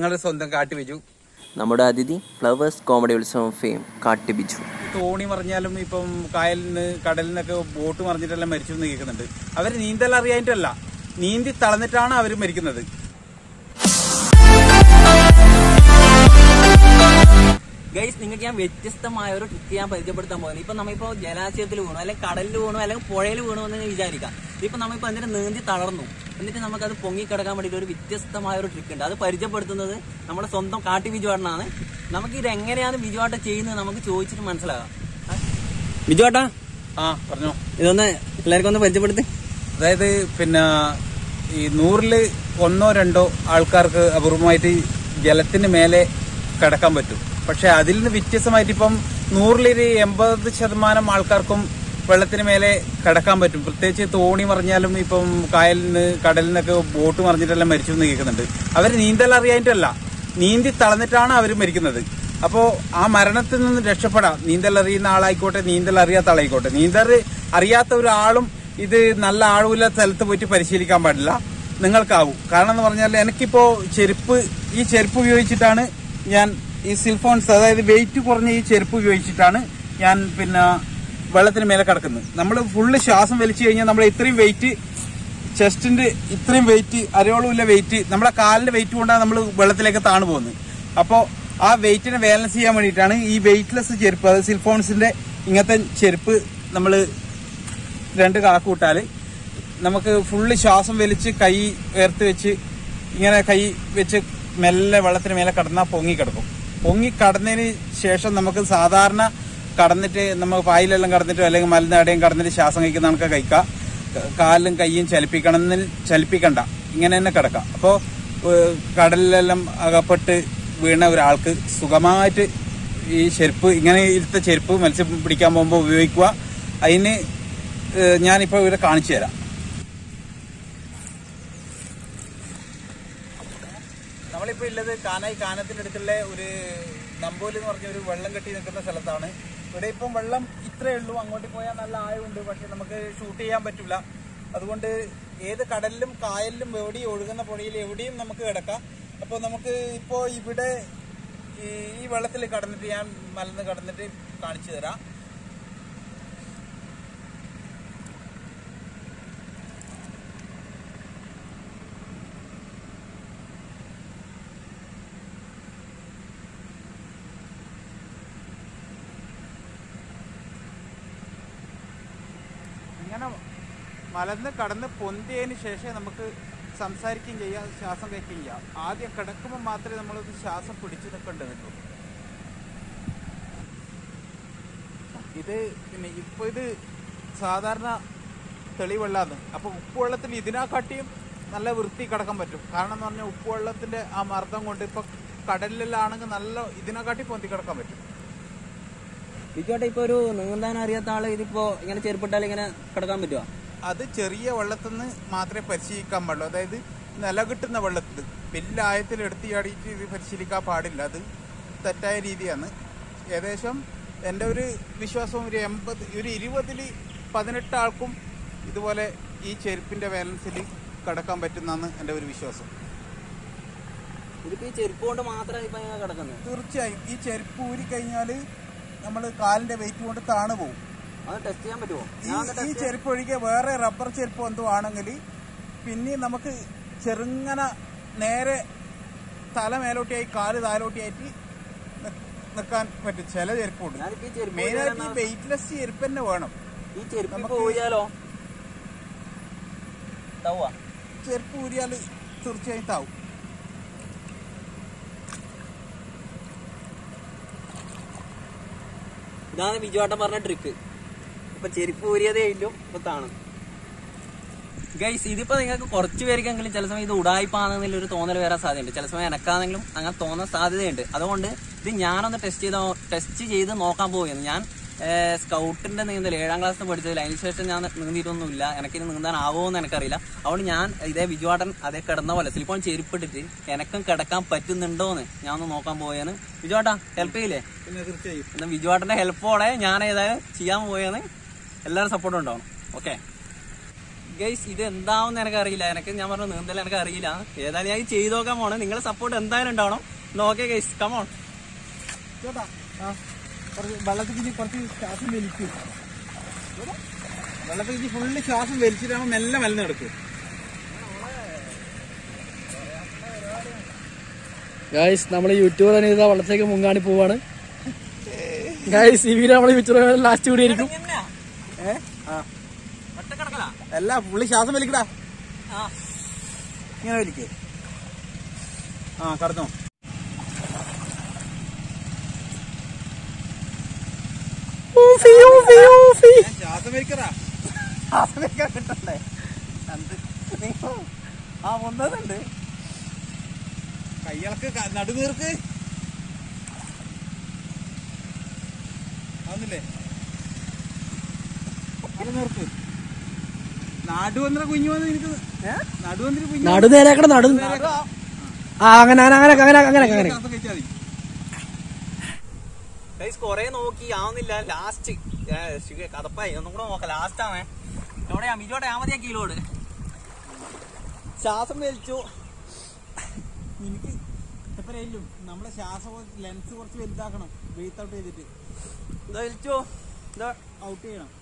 നിങ്ങളുടെ സ്വന്തം കാട്ടി വെച്ചു നമ്മുടെ അതിഥി ഫ്ലവേഴ്സ് കോമഡി ഉത്സവം ഫെയിം കാട്ടിബിച്ചു തോണി മറിഞ്ഞാലും ഇപ്പം കായലിൽ നിന്ന് കടലിൽ നിന്നൊക്കെ ബോട്ട് മറിഞ്ഞിട്ടെല്ലാം മരിച്ചു എന്ന് കേൾക്കുന്നുണ്ട് അവർ നീന്തൽ അറിയാനിട്ടല്ല നീന്തി തളർന്നിട്ടാണ് അവർ മരിക്കുന്നത് ഗൈസ് നിങ്ങൾക്ക് ഞാൻ വ്യത്യസ്തമായ ഒരു ട്രിക്ക് ഞാൻ പരിചയപ്പെടുത്താൻ പോകുന്നത് ഇപ്പൊ നമ്മളിപ്പോ ജലാശയത്തിൽ വീണു അല്ലെങ്കിൽ കടലിൽ വീണു അല്ലെങ്കിൽ പുഴയിൽ വീണു എന്ന് വിചാരിക്കാം ഇപ്പൊ നമ്മളിപ്പോ എന്നിട്ട് നീന്തി തളർന്നു എന്നിട്ട് നമുക്കത് പൊങ്ങിക്കിടക്കാൻ വേണ്ടിയിട്ട് ഒരു വ്യത്യസ്തമായ ഒരു ട്രിക്ക് ഉണ്ട് അത് പരിചയപ്പെടുത്തുന്നത് നമ്മുടെ സ്വന്തം കാട്ടി ബിജുവാട്ടനാണ് നമുക്ക് ഇത് എങ്ങനെയാണ് ബിജുവാട്ട ചെയ്യുന്നത് നമുക്ക് ചോദിച്ചിട്ട് മനസ്സിലാകാം ബിജുവാട്ടാ ആ പറഞ്ഞോ ഇതൊന്ന് പിള്ളേർക്കൊന്ന് പരിചയപ്പെടുത്തി അതായത് പിന്നെ ഈ നൂറില് ഒന്നോ രണ്ടോ ആൾക്കാർക്ക് അപൂർവമായിട്ട് ജലത്തിന് മേലെ കിടക്കാൻ പറ്റും പക്ഷെ അതിൽ നിന്ന് വ്യത്യസ്തമായിട്ട് ഇപ്പം നൂറിലൊരു എൺപത് ശതമാനം ആൾക്കാർക്കും വെള്ളത്തിന് മേലെ കിടക്കാൻ പറ്റും പ്രത്യേകിച്ച് തോണി മറിഞ്ഞാലും ഇപ്പം കായലിൽ നിന്ന് കടലിൽ നിന്നൊക്കെ ബോട്ട് മറിഞ്ഞിട്ടെല്ലാം മരിച്ചു എന്ന് കേൾക്കുന്നുണ്ട് അവർ നീന്തൽ അറിയാനിട്ടല്ല നീന്തി തളർന്നിട്ടാണ് അവർ മരിക്കുന്നത് അപ്പോൾ ആ മരണത്തിൽ നിന്ന് രക്ഷപ്പെടാം നീന്തൽ അറിയുന്ന ആളായിക്കോട്ടെ നീന്തൽ അറിയാത്ത ആളായിക്കോട്ടെ നീന്തൽ അറിയാത്ത ഒരാളും ഇത് നല്ല ആഴമില്ല സ്ഥലത്ത് പോയിട്ട് പരിശീലിക്കാൻ പാടില്ല നിങ്ങൾക്കാവും കാരണം എന്ന് പറഞ്ഞാൽ എനിക്കിപ്പോ ചെരുപ്പ് ഈ ചെരുപ്പ് ഉപയോഗിച്ചിട്ടാണ് ഞാൻ ഈ സിൽഫോൺസ് അതായത് വെയിറ്റ് കുറഞ്ഞ ഈ ചെരുപ്പ് ഉപയോഗിച്ചിട്ടാണ് ഞാൻ പിന്നെ വെള്ളത്തിന് മേലെ കിടക്കുന്നത് നമ്മൾ ഫുള്ള് ശ്വാസം വലിച്ചു കഴിഞ്ഞാൽ നമ്മൾ ഇത്രയും വെയിറ്റ് ചെസ്റ്റിന്റെ ഇത്രയും വെയിറ്റ് അരയോളമില്ല വെയിറ്റ് നമ്മുടെ കാലിന്റെ വെയിറ്റ് കൊണ്ടാണ് നമ്മൾ വെള്ളത്തിലേക്ക് താണു പോകുന്നത് അപ്പോൾ ആ വെയിറ്റിനെ ബാലൻസ് ചെയ്യാൻ വേണ്ടിയിട്ടാണ് ഈ വെയിറ്റ്ലെസ് ചെരുപ്പ് അതായത് സിൽഫോൺസിന്റെ ഇങ്ങനത്തെ ചെരുപ്പ് നമ്മൾ രണ്ട് കാക്കൂട്ടാൽ നമുക്ക് ഫുള്ള് ശ്വാസം വലിച്ച് കൈ ഉയർത്തി വെച്ച് ഇങ്ങനെ കൈ വെച്ച് മെല്ലെ വെള്ളത്തിന് മേലെ കടന്നാൽ പൊങ്ങി കിടക്കും പൊങ്ങി കടന്നതിന് ശേഷം നമുക്ക് സാധാരണ കടന്നിട്ട് നമുക്ക് പായിലെല്ലാം കടന്നിട്ടോ അല്ലെങ്കിൽ മലനാടെയും കടന്നിട്ട് ശ്വാസം കഴിക്കുന്ന കണക്കെ കഴിക്കാം ക- കാലും കൈയും ചലിപ്പിക്കണമെന്നിൽ ചലിപ്പിക്കണ്ട ഇങ്ങനെ തന്നെ കിടക്കാം അപ്പോൾ കടലിലെല്ലാം അകപ്പെട്ട് വീണ ഒരാൾക്ക് സുഖമായിട്ട് ഈ ചെരുപ്പ് ഇങ്ങനെ ഇരുത്ത ചെരുപ്പ് മത്സ്യം പിടിക്കാൻ പോകുമ്പോൾ ഉപയോഗിക്കുക അതിന് ഏഹ് ഞാനിപ്പോൾ ഇവിടെ കാണിച്ചു തരാം നമ്മളിപ്പോൾ ഉള്ളത് കാനായി കാനത്തിൻ്റെ അടുത്തുള്ള ഒരു നമ്പോല് എന്ന് പറഞ്ഞ ഒരു വെള്ളം കെട്ടി നിൽക്കുന്ന സ്ഥലത്താണ് ഇവിടെ ഇപ്പം വെള്ളം ഇത്രയേ ഉള്ളൂ അങ്ങോട്ട് പോയാൽ നല്ല ആഴമുണ്ട് പക്ഷെ നമുക്ക് ഷൂട്ട് ചെയ്യാൻ പറ്റില്ല അതുകൊണ്ട് ഏത് കടലിലും കായലിലും എവിടെയും ഒഴുകുന്ന പുഴയിൽ എവിടെയും നമുക്ക് കിടക്കാം അപ്പോൾ നമുക്ക് ഇപ്പോൾ ഇവിടെ ഈ ഈ വെള്ളത്തിൽ കടന്നിട്ട് ഞാൻ മലന്ന് കടന്നിട്ട് കാണിച്ചു തരാം ഇങ്ങനെ മലന്ന് കടന്ന് പൊന്തിയതിന് ശേഷം നമുക്ക് സംസാരിക്കുകയും ചെയ്യാം ശ്വാസം കയറ്റുകയും ചെയ്യാം ആദ്യം കിടക്കുമ്പോൾ മാത്രമേ നമ്മൾ ശ്വാസം പിടിച്ചു നിൽക്കേണ്ടതുള്ളൂ ഇത് പിന്നെ ഇപ്പൊ ഇത് സാധാരണ തെളിവെള്ളാന്ന് അപ്പൊ ഉപ്പുവെള്ളത്തിൽ ഇതിനെക്കാട്ടിയും നല്ല വൃത്തി കിടക്കാൻ പറ്റും കാരണം എന്ന് പറഞ്ഞാൽ ഉപ്പുവെള്ളത്തിന്റെ ആ മർദ്ദം കൊണ്ട് ഇപ്പൊ കടലിലെല്ലാം ആണെങ്കിൽ നല്ല ഇതിനെക്കാട്ടി പൊന്തി കിടക്കാൻ പറ്റും ബിജുവാട്ട ഇപ്പൊ ഒരു നീന്താൻ അറിയാത്ത ആള് ഇതിപ്പോ ഇങ്ങനെ ചെരുപ്പിട്ടാൽ ഇങ്ങനെ കിടക്കാൻ പറ്റുമോ അത് ചെറിയ വെള്ളത്തിൽ നിന്ന് മാത്രമേ പരിശീലിക്കാൻ പാടുള്ളൂ അതായത് നില കിട്ടുന്ന വെള്ളത്തിൽ വലിയ ആയത്തിൽ എടുത്ത് ചാടിയിട്ട് ഇത് പരിശീലിക്കാൻ പാടില്ല അത് തെറ്റായ രീതിയാണ് ഏകദേശം എൻ്റെ ഒരു വിശ്വാസം ഒരു എൺപത് ഒരു ഇരുപതിൽ പതിനെട്ട് ആൾക്കും ഇതുപോലെ ഈ ചെരുപ്പിൻ്റെ ബാലൻസിൽ കടക്കാൻ പറ്റുന്നതാണ് എൻ്റെ ഒരു വിശ്വാസം ഇതിപ്പോ ഈ ചെരുപ്പ് കൊണ്ട് മാത്രമേ ഇപ്പൊ ഇങ്ങനെ കിടക്കുന്നത് തീർച്ചയായും ഈ ചെരുപ്പ് ഊരി കഴിഞ്ഞാൽ നമ്മൾ കാലിൻ്റെ വെയിറ്റ് കൊണ്ട് താണു പോകും അത് ടെസ്റ്റ് ചെയ്യാൻ പറ്റുമോ ഈ ഞാൻ ഒന്ന് ഈ test ചെയ്യാം. ചെരുപ്പ് ഒഴികെ വേറെ റബ്ബർ ചെരുപ്പ് എന്തോ ആണെങ്കിൽ പിന്നെ നമുക്ക് ചെറുങ്ങനെ നേരെ തല മേലോട്ടിയായി കാല് താലോട്ടിയായിട്ട് നിൽക്കാൻ പറ്റും ചില ചെരുപ്പുണ്ട് ഞാനിപ്പോ ഈ ചെരുപ്പ് മെയിനായിട്ട് ഈ ഊരിയാൽ വെയിറ്റ്ലെസ് ചെരുപ്പ് തന്നെ വേണം ഈ ചെരുപ്പ് ഇപ്പൊ നമുക്ക് ഊരിയാലോ തവ്വാ ചെരുപ്പ് ഊരിയാൽ തീർച്ചയായും താവും ഇതാണ് ബിജുവാട്ടൻ പറഞ്ഞ ട്രിക്ക് ഇപ്പൊ ചെരുപ്പ് ഊരിയതേ ഇല്ലോ ഇപ്പൊ താണ് ഗൈസ് ഇതിപ്പോ നിങ്ങൾക്ക് കുറച്ച് പേർക്കെങ്കിലും ചില സമയം ഇത് ഉടായ്പാണെന്നുള്ള ഒരു തോന്നൽ വരാൻ സാധ്യതയുണ്ട് ചില സമയം എനക്കാണെങ്കിലും അങ്ങനെ തോന്നാൻ സാധ്യതയുണ്ട് അതുകൊണ്ട് ഇത് ഞാനൊന്ന് ടെസ്റ്റ് ചെയ്ത് ടെസ്റ്റ് ചെയ്ത് നോക്കാൻ പോവുകയാണ് ഞാൻ സ്കൗട്ടിന്റെ നീന്തൽ ഏഴാം ക്ലാസ്സിൽ പഠിച്ചതിൽ അതിന് ശേഷം ഞാൻ നീന്തിയിട്ടൊന്നുമില്ല എനിക്കിനി നീന്താൻ ആവുമോ എനിക്കറിയില്ല അതുകൊണ്ട് ഞാൻ ഇതേ ബിജുവാട്ടൻ അതേ കിടന്ന പോലെ സിലിപ്പോൺ ചെരുപ്പിട്ടിട്ട് എനക്കും കിടക്കാൻ പറ്റുന്നുണ്ടോന്ന് ഞാൻ ഒന്ന് നോക്കാൻ പോവുകയാണ് ബിജുവാട്ടാ ഹെൽപ്പ് ചെയ്യില്ലേ പിന്നെ തീർച്ചയായും എന്നാ ബിജുവാട്ടന്റെ ഹെൽപ്പോടെ ഞാൻ ഏതായാലും ചെയ്യാൻ പോയെന്ന് എല്ലാവരും സപ്പോർട്ട് ഉണ്ടാവണം ഓക്കെ ഗൈസ് ഇത് എന്താവും എനിക്ക് അറിയില്ല എനിക്ക് ഞാൻ പറഞ്ഞു നീന്തൽ എനിക്ക് അറിയില്ല ഏതായാലും ഞാൻ ചെയ്ത് നോക്കാൻ പോണേ നിങ്ങളെ സപ്പോർട്ട് എന്തായാലും ഉണ്ടാവണം നോക്കേ ഗൈസ് കമോൺ ചേട്ടാ കുറച്ച് വെള്ളത്തിൽ ഇനി കുറച്ച് ശ്വാസം വലിക്കും വെള്ളത്തിൽ ഇനി ഫുള്ള് ശ്വാസം വലിച്ചിട്ടാകുമ്പോൾ മെല്ലെ മലന്ന് കിടക്കും ഗായ്സ് നമ്മൾ യൂട്യൂബർ ഇതാ വെള്ളത്തേക്ക് മുങ്ങാണ്ടി പോവാണ് ഗായ്സ് ഈ വീഡിയോ നമ്മൾ യൂട്യൂബർ ലാസ്റ്റ് കൂടി ആയിരിക്കും ഏ ആ ഒറ്റക്കിടക്കലാ അല്ല ഫുള്ള് ശ്വാസം വലിക്കടാ ആ ഇങ്ങനെ വലിക്കേ ആ കടന്നോ ശ്വാസം വലിക്കടാ അതൊക്കെ കിട്ടണ്ടേ എന്ത് നിങ്ങൾ ആ ഒന്നതുണ്ട് കയ്യിളക്ക് ക- നടുനീർക്ക് ആവുന്നില്ലേ നടുനീർക്ക് നാടുവന്നിര കുഞ്ഞു വന്ന് എനിക്ക് നടുവന്നിര കുഞ്ഞു നടു നേരാക്കണം നടു ആ അങ്ങനെ അങ്ങനെ അങ്ങനെ അങ്ങനെ അങ്ങനെ അങ്ങനെ ശ്വാസം കഴിച്ചാൽ മതി ഗൈസ് കൊറേ നോക്കി ആവുന്നില്ല ലാസ്റ്റ് കഥപ്പായി ഒന്നും കൂടെ നോക്കാം ലാസ്റ്റ് ആണേ എവിടെയാ മിജോടെ ആ മതിയാ കിലോട് ശ്വാസം വലിച്ചു എനിക്ക് എപ്പോഴേലും നമ്മുടെ ശ്വാസം ലെൻസ് കുറച്ച് വലുതാക്കണം ബ്രീത്ത് ഔട്ട് ചെയ്തിട്ട് ഇതാ വലിച്ചു ഇതാ ഔട്ട് ചെയ്യണം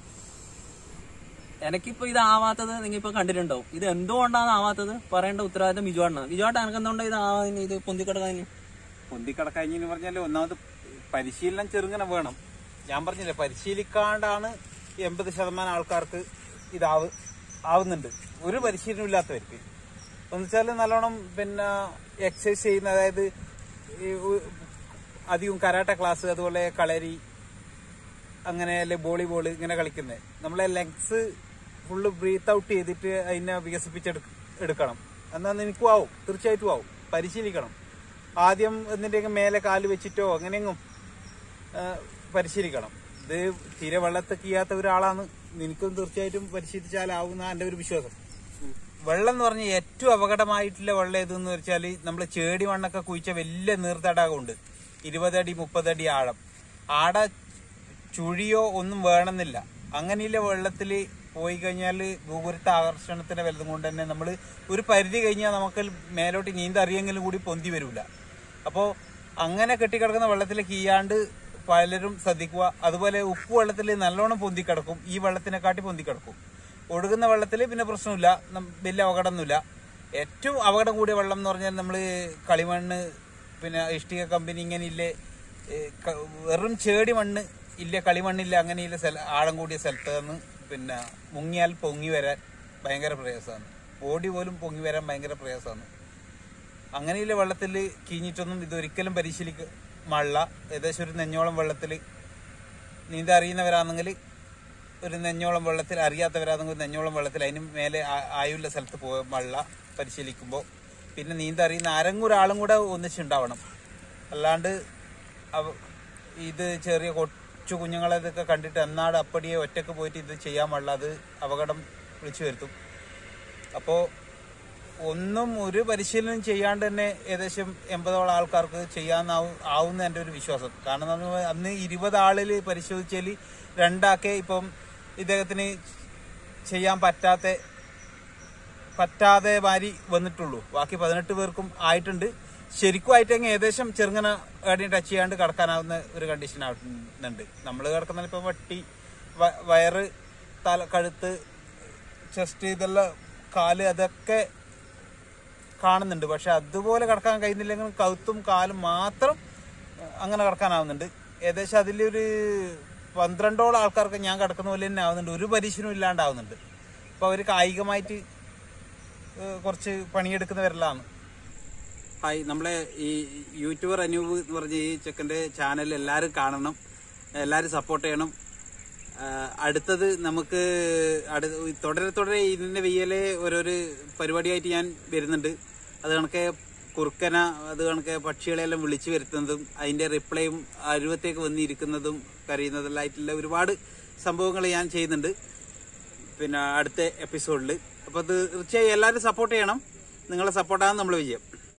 എനിക്കിപ്പോ ഇതാവാത്തത് നിങ്ങൾ ഇപ്പൊ കണ്ടിട്ടുണ്ടാവും ഇത് എന്തുകൊണ്ടാണ് ആവാത്തത് പറയേണ്ട ഉത്തരവാദിത്തം ബിജുവാണ് ബിജുവാട്ട് എനിക്ക് എന്തുകൊണ്ടാ ഇത് ആവാ- ഇത് പൊന്തിക്കിടക്കാൻ പൊന്തിക്കടക്കഴിഞ്ഞെന്ന് പറഞ്ഞാൽ ഒന്നാമത് പരിശീലനം ചെറുങ്ങനെ വേണം ഞാൻ പറഞ്ഞില്ലേ പരിശീലിക്കാണ്ടാണ് എൺപത് ശതമാനം ആൾക്കാർക്ക് ഇതാവ് ആവുന്നുണ്ട് ഒരു പരിശീലനം ഇല്ലാത്തവർക്ക് എന്ന് വെച്ചാൽ നല്ലോണം പിന്നെ എക്സസൈസ് ചെയ്യുന്ന അതായത് ഈ ഉ- അധികം കരാട്ട ക്ലാസ് അതുപോലെ കളരി അങ്ങനെ അല്ലെ വോളിബോൾ ഇങ്ങനെ കളിക്കുന്നത് നമ്മളെ ലെഗ്സ് ഫുള്ള് ബ്രീത്ത് ഔട്ട് ചെയ്തിട്ട് അതിനെ വികസിപ്പിച്ചെടുക്ക എടുക്കണം എന്നാൽ നിനക്കും ആവും തീർച്ചയായിട്ടും ആവും പരിശീലിക്കണം ആദ്യം എന്നിട്ട് മേലെ കാല് വെച്ചിട്ടോ അങ്ങനെയെങ്കിലും ആ, പരിശീലിക്കണം ഇത് തീരെ വെള്ളത്തിൽ ചെയ്യാത്ത ഒരാളാണ് നിനക്കും തീർച്ചയായിട്ടും പരിശീലിച്ചാലാവുന്ന എൻ്റെ ഒരു വിശ്വാസം വെള്ളം എന്ന് പറഞ്ഞാൽ ഏറ്റവും അപകടമായിട്ടുള്ള വെള്ളം ഏതെന്ന് വെച്ചാൽ നമ്മൾ ചേടി മണ്ണൊക്കെ കുഴിച്ച വലിയ നീർത്തടാകമുണ്ട് ഇരുപതടി മുപ്പതടി ആഴം ആടെ ചുഴിയോ ഒന്നും വേണമെന്നില്ല അങ്ങനെയുള്ള വെള്ളത്തിൽ പോയി കഴിഞ്ഞാൽ ഭൂഗുരുത്ത ആകർഷണത്തിന്റെ വലുതും കൊണ്ട് തന്നെ നമ്മൾ ഒരു പരിധി കഴിഞ്ഞാൽ നമുക്ക് മേലോട്ട് നീന്തറിയെങ്കിലും കൂടി പൊന്തി വരില്ല അപ്പോൾ അങ്ങനെ കെട്ടിക്കിടക്കുന്ന വെള്ളത്തിൽ കീയാണ്ട് പലരും ശ്രദ്ധിക്കുക അതുപോലെ ഉപ്പ് വെള്ളത്തിൽ നല്ലോണം പൊന്തിക്കിടക്കും ഈ വെള്ളത്തിനെക്കാട്ടി പൊന്തിക്കിടക്കും ഒഴുകുന്ന വെള്ളത്തിൽ പിന്നെ പ്രശ്നമില്ല നം- വലിയ അപകടമൊന്നുമില്ല ഏറ്റവും അപകടം കൂടിയ വെള്ളം എന്ന് പറഞ്ഞാൽ നമ്മൾ കളിമണ്ണ് പിന്നെ ഇഷ്ടിക കമ്പനി ഇങ്ങനെ ഇല്ലേ ഏ, ക- വെറും ചേടി മണ്ണ് ഇല്ല കളിമണ്ണില്ല അങ്ങനെയില്ല സ്ഥല ആഴം കൂടിയ സ്ഥലത്ത് നിന്ന് പിന്നെ മുങ്ങിയാൽ പൊങ്ങി വരാൻ ഭയങ്കര പ്രയാസമാണ് ബോഡി പോലും പൊങ്ങി വരാൻ ഭയങ്കര പ്രയാസമാണ് അങ്ങനെയുള്ള വെള്ളത്തിൽ കീഞ്ഞിട്ടൊന്നും ഇതൊരിക്കലും പരിശീലിക്ക മള്ള ഏകദേശം ഒരു നെഞ്ഞോളം വെള്ളത്തിൽ നീന്ത അറിയുന്നവരാണെങ്കിൽ ഒരു നെഞ്ഞോളം വെള്ളത്തിൽ അറിയാത്തവരാണെങ്കിൽ ഒരു നെഞ്ഞോളം വെള്ളത്തിൽ അതിന് മേലെ ആ- ആയുള്ള സ്ഥലത്ത് പോയ മള്ള പരിശീലിക്കുമ്പോൾ പിന്നെ നീന്ത അറിയുന്ന ആരെങ്കിലും ഒരാളും കൂടെ ഒന്നിച്ചുണ്ടാവണം അല്ലാണ്ട് അവ- ഇത് ചെറിയ കൊച്ചു കുഞ്ഞുങ്ങളെ ഇതൊക്കെ കണ്ടിട്ട് എന്നാട് അപ്പടിയെ ഒറ്റക്ക് പോയിട്ട് ഇത് ചെയ്യാൻ പാടില്ല അത് അപകടം വിളിച്ചു വരുത്തും അപ്പോൾ ഒന്നും ഒരു പരിശീലനം ചെയ്യാണ്ട് തന്നെ ഏകദേശം എൺപതോളം ആൾക്കാർക്ക് ചെയ്യാനാവും ആവുന്ന എൻ്റെ ഒരു വിശ്വാസം കാരണം എന്ന് പറഞ്ഞാൽ അന്ന് ഇരുപത് ആളിൽ പരിശോധിച്ചാൽ രണ്ടാക്കേ ഇപ്പം ഇദ്ദേഹത്തിന് ചെയ്യാൻ പറ്റാത്ത പറ്റാതെ മാരി വന്നിട്ടുള്ളൂ ബാക്കി പതിനെട്ട് പേർക്കും ആയിട്ടുണ്ട് ശരിക്കും ആയിട്ടെങ്കിൽ ഏകദേശം ചെറുങ്ങനെ എവിടെയും ടച്ച് ചെയ്യാണ്ട് കിടക്കാനാവുന്ന ഒരു കണ്ടീഷൻ ആവുന്നുണ്ട് നമ്മൾ കിടക്കുന്ന ഇപ്പം വട്ടി വ- വയറ് തല കഴുത്ത് ചെസ്റ്റ് ഇതെല്ലാം കാല് അതൊക്കെ കാണുന്നുണ്ട് പക്ഷെ അതുപോലെ കിടക്കാൻ കഴിയുന്നില്ലെങ്കിലും കഴുത്തും കാലും മാത്രം അഹ് അങ്ങനെ കിടക്കാനാവുന്നുണ്ട് ഏകദേശം അതിലൊരു പന്ത്രണ്ടോളം ആൾക്കാർക്ക് ഞാൻ കിടക്കുന്ന പോലെ തന്നെ ആവുന്നുണ്ട് ഒരു പരീക്ഷണവും ഇല്ലാണ്ടാവുന്നുണ്ട് അപ്പൊ അവർ കായികമായിട്ട് ഏഹ് കുറച്ച് പണിയെടുക്കുന്നവരെല്ലാം ഹായ് നമ്മളെ ഈ യൂട്യൂബർ അനൂപ് എന്ന് പറഞ്ഞ ഈ ചെക്കൻ്റെ ചാനൽ എല്ലാവരും കാണണം എല്ലാവരും സപ്പോർട്ട് ചെയ്യണം ആഹ് അടുത്തത് നമുക്ക് അടു തുടരെ തുടരെ ഇതിന്റെ വെയ്യലെ ഓരോരു പരിപാടിയായിട്ട് ഞാൻ വരുന്നുണ്ട് അത് കണക്കെ കുറുക്കന അത് കണക്കെ പക്ഷികളെല്ലാം വിളിച്ചു വരുത്തുന്നതും അതിന്റെ റിപ്ലൈയും അരുവത്തേക്ക് വന്നിരിക്കുന്നതും കരയുന്നതെല്ലായിട്ടുള്ള ഒരുപാട് സംഭവങ്ങൾ ഞാൻ ചെയ്യുന്നുണ്ട് പിന്നെ അടുത്ത എപ്പിസോഡിൽ അപ്പോൾ അത് തീർച്ചയായും എല്ലാവരും സപ്പോർട്ട് ചെയ്യണം നിങ്ങളെ സപ്പോർട്ടാണ് നമ്മൾ വിജയം